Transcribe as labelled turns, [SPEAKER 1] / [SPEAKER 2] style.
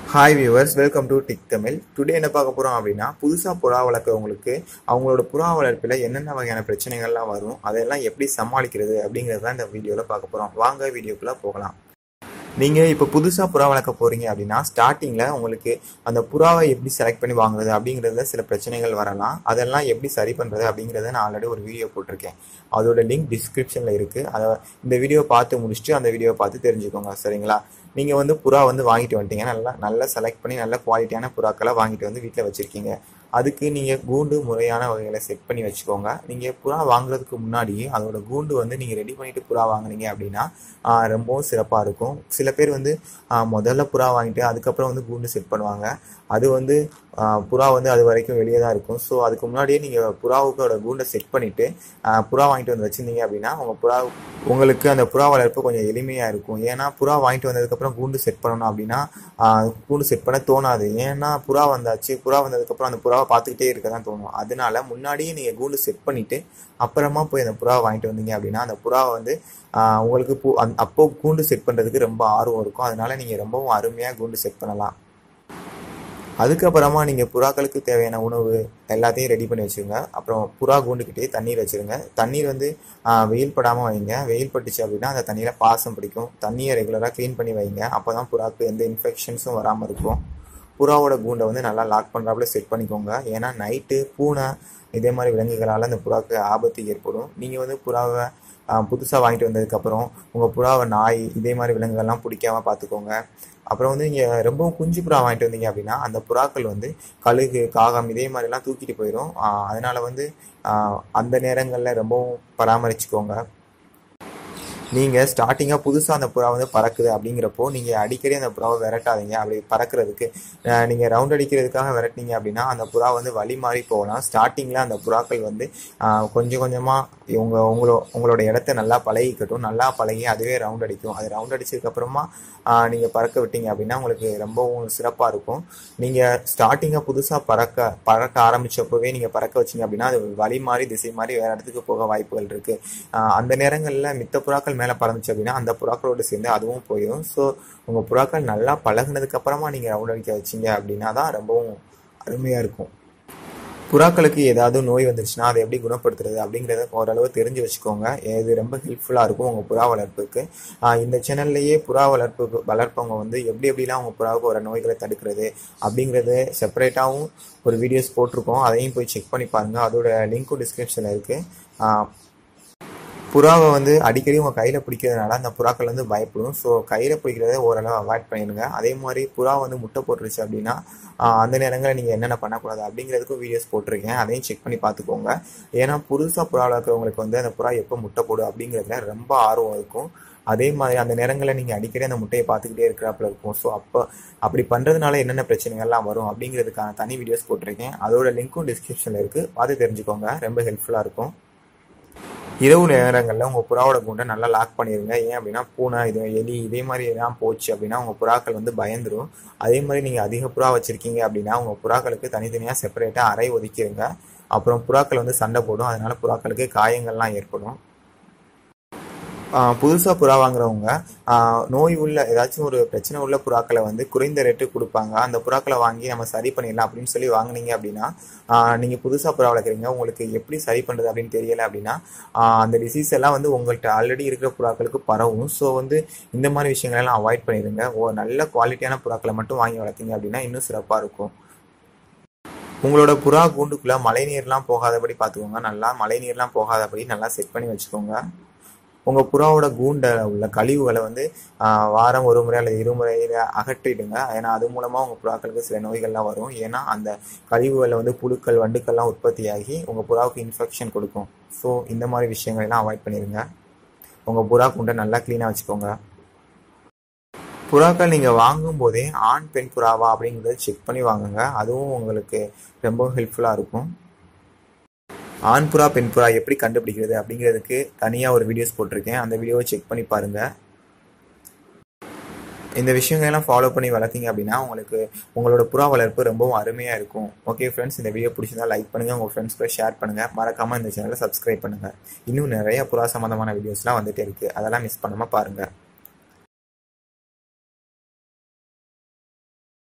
[SPEAKER 1] hi viewers welcome to tick Tamil today என்ன பார்க்க போகிறோம் அப்படின்னா புதுசாக புறா வளர்க்குறவங்களுக்கு அவங்களோட புறா வளர்ப்பில் என்னென்ன வகையான பிரச்சனைகள்லாம் வரும் அதெல்லாம் எப்படி சமாளிக்கிறது அப்படிங்கிறது தான் இந்த வீடியோவில் பார்க்க போகிறோம் வாங்க வீடியோக்குள்ளே போகலாம் நீங்கள் இப்போ புதுசாக புறா வளர்க்க போகிறீங்க அப்படின்னா ஸ்டார்டிங்கில் உங்களுக்கு அந்த புறாவை எப்படி செலக்ட் பண்ணி வாங்குறது அப்படிங்கிறதுல சில பிரச்சனைகள் வரலாம் அதெல்லாம் எப்படி சரி பண்ணுறது அப்படிங்கிறத நான் ஆல்ரெடி ஒரு வீடியோ போட்டிருக்கேன் அதோட லிங்க் டிஸ்கிரிப்ஷனில் இருக்குது அதை இந்த வீடியோ பார்த்து முடிச்சுட்டு அந்த வீடியோவை பார்த்து தெரிஞ்சுக்கோங்க சரிங்களா நீங்கள் வந்து புறா வந்து வாங்கிட்டு வந்துட்டீங்க நல்லா நல்லா செலக்ட் பண்ணி நல்ல குவாலிட்டியான புறாக்களை வாங்கிட்டு வந்து வீட்டில் வச்சுருக்கீங்க அதுக்கு நீங்கள் கூண்டு முறையான வகைகளை செட் பண்ணி வச்சுக்கோங்க நீங்கள் புறா வாங்குறதுக்கு முன்னாடியே அதோட கூண்டு வந்து நீங்கள் ரெடி பண்ணிவிட்டு புறா வாங்குனீங்க அப்படின்னா ஆஹ், ரொம்பவும் சிறப்பாக இருக்கும் சில பேர் வந்து ஆஹ், முதல்ல புறா வாங்கிட்டு அதுக்கப்புறம் வந்து கூண்டு செட் பண்ணுவாங்க அது வந்து ஆஹ், புறா வந்து அது வரைக்கும் வெளியே தான் இருக்கும் ஸோ அதுக்கு முன்னாடியே நீங்கள் புறாவுக்கோட கூண்டை செட் பண்ணிவிட்டு புறா வாங்கிட்டு வந்து வச்சுருந்தீங்க அப்படின்னா உங்கள் புறா உங்களுக்கு அந்த புறா வளர்ப்பு கொஞ்சம் எளிமையாக இருக்கும் ஏன்னா புறா வாங்கிட்டு வந்ததுக்கப்புறம் கூண்டு செட் பண்ணணும் அப்படின்னா ஆஹ், கூண்டு செட் பண்ண தோணாது ஏன்னா புறா வந்தாச்சு புறா வந்ததுக்கப்புறம் அந்த புறாவை பார்த்துக்கிட்டே இருக்க தான் தோணும் அதனால முன்னாடியே நீங்கள் கூண்டு செட் பண்ணிவிட்டு அப்புறமா போய் அந்த புறாவை வாங்கிட்டு வந்தீங்க அப்படின்னா அந்த புறாவை வந்து ஆஹ், உங்களுக்கு பூ அந் அப்போ கூண்டு செட் பண்ணுறதுக்கு ரொம்ப ஆர்வம் இருக்கும் அதனால நீங்கள் ரொம்பவும் அருமையாக கூண்டு செட் பண்ணலாம் அதுக்கப்புறமா நீங்கள் புறாக்களுக்கு தேவையான உணவு எல்லாத்தையும் ரெடி பண்ணி வச்சுருங்க அப்புறம் புறா கூண்டுக்கிட்டே தண்ணீர் வச்சுருங்க தண்ணீர் வந்து ஆஹ், வெயில் படாமல் வைங்க வெயில் பட்டுச்சு அப்படின்னா அந்த தண்ணியில் பாசம் பிடிக்கும் தண்ணியை ரெகுலராக க்ளீன் பண்ணி வைங்க அப்போ தான் புறாக்கு எந்த இன்ஃபெக்ஷன்ஸும் வராமல் இருக்கும் புறாவோட கூண்டை வந்து நல்லா லாக் பண்ணுறாப்புல செட் பண்ணிக்கோங்க ஏன்னா நைட்டு பூனை இதே மாதிரி விலங்குகளால் அந்த புறாக்கு ஆபத்து ஏற்படும் நீங்கள் வந்து புறாவை புதுசாக வாங்கிட்டு வந்ததுக்கப்புறம் உங்கள் புறாவை நாய் இதே மாதிரி விலங்குகள்லாம் பிடிக்காம பார்த்துக்கோங்க அப்புறம் வந்து நீங்கள் ரொம்பவும் குஞ்சு புறா வாங்கிட்டு வந்தீங்க அப்படின்னா அந்த புறாக்கள் வந்து கழுகு காகம் இதே மாதிரிலாம் தூக்கிட்டு போயிடும் ஆஹ் அதனால வந்து ஆஹ் அந்த நேரங்களில் ரொம்பவும் பராமரிச்சுக்கோங்க நீங்கள் ஸ்டார்டிங்காக புதுசாக அந்த புறா வந்து பறக்குது அப்படிங்கிறப்போ நீங்கள் அடிக்கடி அந்த புறாவை விரட்டாதீங்க அப்படி பறக்கிறதுக்கு நீங்கள் ரவுண்ட் அடிக்கிறதுக்காக விரட்டினீங்க அப்படின்னா அந்த புறா வந்து வழி மாறி போகலாம் ஸ்டார்டிங்கில் அந்த புறாக்கள் வந்து ஆஹ், கொஞ்சம் கொஞ்சமாக உங்க உங்களோ உங்களோட இடத்த நல்லா பழகிக்கட்டும் நல்லா பழகி அதுவே ரவுண்ட் அடிக்கும் அது ரவுண்ட் அடிச்சதுக்கப்புறமா நீங்கள் பறக்க விட்டீங்க அப்படின்னா உங்களுக்கு ரொம்பவும் சிறப்பாக இருக்கும் நீங்கள் ஸ்டார்டிங்காக புதுசாக பறக்க பறக்க ஆரம்பிச்சப்பவே நீங்கள் பறக்க வச்சீங்க அப்படின்னா அது வழி மாறி திசை மாறி வேறு இடத்துக்கு போக வாய்ப்புகள் இருக்குது ஆஹ் அந்த நேரங்களில் மித்த புறாக்கள் மேலே பறந்துச்சு அப்படின்னா அந்த புறாக்களோடு சேர்ந்து அதுவும் போயிடும் ஸோ உங்கள் புறாக்கள் நல்லா பழகுனதுக்கு அப்புறமா நீங்கள் ரவுண்ட் அடிக்க வச்சீங்க அப்படின்னா தான் ரொம்பவும் அருமையாக இருக்கும் புறாக்களுக்கு ஏதாவது நோய் வந்துருச்சுன்னா அதை எப்படி குணப்படுத்துறது அப்படிங்கிறத ஓரளவு தெரிஞ்சு வச்சுக்கோங்க இது ரொம்ப ஹெல்ப்ஃபுல்லாக இருக்கும் உங்கள் புறா வளர்ப்புக்கு ஆஹ் இந்த சேனல்லையே புறா வளர்ப்பு வளர்ப்பவங்க வந்து எப்படி எப்படிலாம் உங்கள் புறாவுக்கு வர நோய்களை தடுக்கிறது அப்படிங்கிறது செப்பரேட்டாகவும் ஒரு வீடியோஸ் போட்டிருக்கோம் அதையும் போய் செக் பண்ணி பாருங்கள் அதோட லிங்க்கும் டிஸ்கிரிப்ஷனில் இருக்குது புறாவை வந்து அடிக்கடி உங்கள் கையில் பிடிக்கிறதுனால அந்த புறாக்கள் வந்து பயப்படும் ஸோ கையில் பிடிக்கிறத ஓரளவு அவாய்ட் பண்ணிடுங்க அதே மாதிரி புறா வந்து முட்டை போட்டுருச்சு அப்படின்னா ஆஹ் அந்த நேரங்களில் நீங்கள் என்னென்ன பண்ணக்கூடாது அப்படிங்கிறதுக்கும் வீடியோஸ் போட்டிருக்கேன் அதையும் செக் பண்ணி பார்த்துக்கோங்க ஏன்னா புதுசாக புறா வளர்க்குறவங்களுக்கு வந்து அந்த புறா எப்போ முட்டை போடும் அப்படிங்கிறதுல ரொம்ப ஆர்வம் இருக்கும் அதே மாதிரி அந்த நேரங்களில் நீங்கள் அடிக்கடி அந்த முட்டையை பார்த்துக்கிட்டே இருக்கிறாப்புல இருக்கும் ஸோ அப்போ அப்படி பண்ணுறதுனால என்னென்ன பிரச்சனைகள்லாம் வரும் அப்படிங்கிறதுக்கான தனி வீடியோஸ் போட்டிருக்கேன் அதோட லிங்க்கும் டிஸ்கிரிப்ஷனில் இருக்குது பார்த்து தெரிஞ்சுக்கோங்க ரொம்ப ஹெல்ப்ஃபுல்லாக இருக்கும் இரவு நேரங்களில் உங்கள் புறாவோட கூண்டை நல்லா லாக் பண்ணிடுங்க ஏன் அப்படின்னா பூனை இது எலி இதே மாதிரி எல்லாம் போச்சு அப்படின்னா உங்கள் புறாக்கள் வந்து பயந்துரும் அதே மாதிரி நீங்கள் அதிக புறா வச்சுருக்கீங்க அப்படின்னா உங்கள் புறாக்களுக்கு தனித்தனியாக செப்பரேட்டாக அறை ஒதுக்கிடுங்க அப்புறம் புறாக்கள் வந்து சண்டை போடும் அதனால புறாக்களுக்கு காயங்கள்லாம் ஏற்படும் புதுசாக புறா வாங்குறவங்க ஆஹ் நோய் உள்ள ஏதாச்சும் ஒரு பிரச்சனை உள்ள புறாக்களை வந்து குறைந்த ரேட்டு கொடுப்பாங்க அந்த புறாக்களை வாங்கி நம்ம சரி பண்ணிடலாம் அப்படின்னு சொல்லி வாங்குனீங்க அப்படின்னா ஆஹ் நீங்க புதுசாக புறா வளர்க்குறீங்க உங்களுக்கு எப்படி சரி பண்ணுறது அப்படின்னு தெரியல அப்படின்னா ஆஹ் அந்த டிசீஸ் எல்லாம் வந்து உங்கள்கிட்ட ஆல்ரெடி இருக்கிற புறாக்களுக்கு பரவும் ஸோ வந்து இந்த மாதிரி விஷயங்கள் எல்லாம் அவாய்ட் பண்ணிடுங்க ஓ நல்ல குவாலிட்டியான புறாக்களை மட்டும் வாங்கி வளர்த்தீங்க அப்படின்னா இன்னும் சிறப்பாக இருக்கும் உங்களோட புறா கூண்டுக்குள்ள மழை நீர்லாம் போகாதபடி பார்த்துக்கோங்க நல்லா மழை நீர்லாம் போகாதபடி நல்லா செட் பண்ணி வச்சுக்கோங்க உங்கள் புறாவோட கூண்டில் உள்ள கழிவுகளை வந்து ஆஹ், வாரம் ஒரு முறை அல்லது இருமுறையில் அகற்றிடுங்க ஏன்னா அது மூலமாக உங்கள் புறாக்களுக்கு சில நோய்கள்லாம் வரும் ஏன்னா அந்த கழிவுகளில் வந்து புழுக்கள் வண்டுக்கள்லாம் உற்பத்தியாகி உங்கள் புறாவுக்கு இன்ஃபெக்ஷன் கொடுக்கும் ஸோ இந்த மாதிரி விஷயங்கள் எல்லாம் அவாய்ட் பண்ணிடுங்க உங்கள் புறா கூண்டை நல்லா க்ளீனாக வச்சுக்கோங்க புறாக்கள் நீங்கள் வாங்கும் போதே ஆண் பெண் புறாவா அப்படிங்கிறத செக் பண்ணி வாங்குங்க அதுவும் உங்களுக்கு ரொம்ப ஹெல்ப்ஃபுல்லாக இருக்கும் ஆண் புறா பெண் புறா எப்படி கண்டுபிடிக்கிறது அப்படிங்கிறதுக்கு தனியாக ஒரு வீடியோஸ் போட்டிருக்கேன் அந்த வீடியோவை செக் பண்ணி பாருங்கள் இந்த விஷயங்கள்லாம் ஃபாலோ பண்ணி வளர்த்தீங்க அப்படின்னா உங்களுக்கு உங்களோட புறா வளர்ப்பு ரொம்பவும் அருமையாக இருக்கும் ஓகே ஃப்ரெண்ட்ஸ் இந்த வீடியோ பிடிச்சிருந்தா லைக் பண்ணுங்கள் உங்கள் ஃப்ரெண்ட்ஸ் கூட ஷேர் பண்ணுங்கள் மறக்காமல் இந்த சேனலை சப்ஸ்கிரைப் பண்ணுங்கள் இன்னும் நிறைய புறா சம்மந்தமான வீடியோஸ்லாம் வந்துட்டே இருக்குது அதெல்லாம் மிஸ் பண்ணாமல் பாருங்கள்